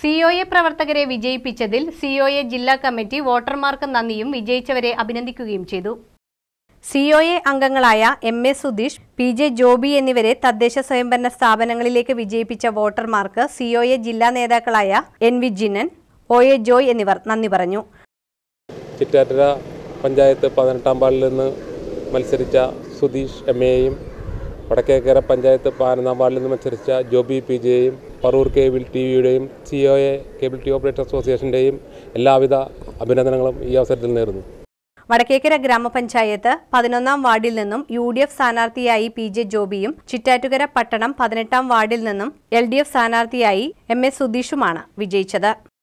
COA പ്രവർത്തകരെ വിജയിപ്പിച്ചതിൽ COA ജില്ലാ committee വോട്ടർമാർക്ക് നന്ദിയും വിജയിച്ചവരെ അഭിനന്ദിക്കുകയും ചെയ്തു സിഒഎ അംഗങ്ങളായ M A Sudheesh P J Joby എന്നിവരെ തദ്ദേശ സ്വയംഭരണ സ്ഥാപനങ്ങളിലേക്ക് വിജയിപ്പിച്ച വോട്ടർമാർക്ക് സിഒഎ ജില്ലാ നേതാക്കളായ N V Jinan O A Joy എന്നിവർ നന്ദി പറഞ്ഞു ചിറ്റാറ്റര പഞ്ചായത്ത് പതിനെട്ടാം വാർഡിൽ നിന്ന് മത്സരിച്ച സുധീഷ് എം എയും വടക്കേക്കര പഞ്ചായത്ത് പതിനൊന്നാം വാർഡിൽ നിന്ന് മത്സരിച്ച ജോബി പി ജെയും പറൂർ കേബിൾ ടി വിയുടെയും C O A cable T operator അസോസിയേഷൻ്റെയും എല്ലാവിധ അഭിനന്ദനങ്ങളും ഈ അവസരത്തിൽ നേരുന്നു വടക്കേക്കര ഗ്രാമപഞ്ചായത്ത് പതിനൊന്നാം വാർഡിൽ നിന്നും യു ഡി എഫ് സ്ഥാനാർത്ഥിയായി പി ജെ ജോബിയും ചിറ്റാറ്റുകര പട്ടണം പതിനെട്ടാം വാർഡിൽ നിന്നും എൽ ഡി എഫ് സ്ഥാനാർത്ഥിയായി എം എ സുധീഷുമാണ് വിജയിച്ചത്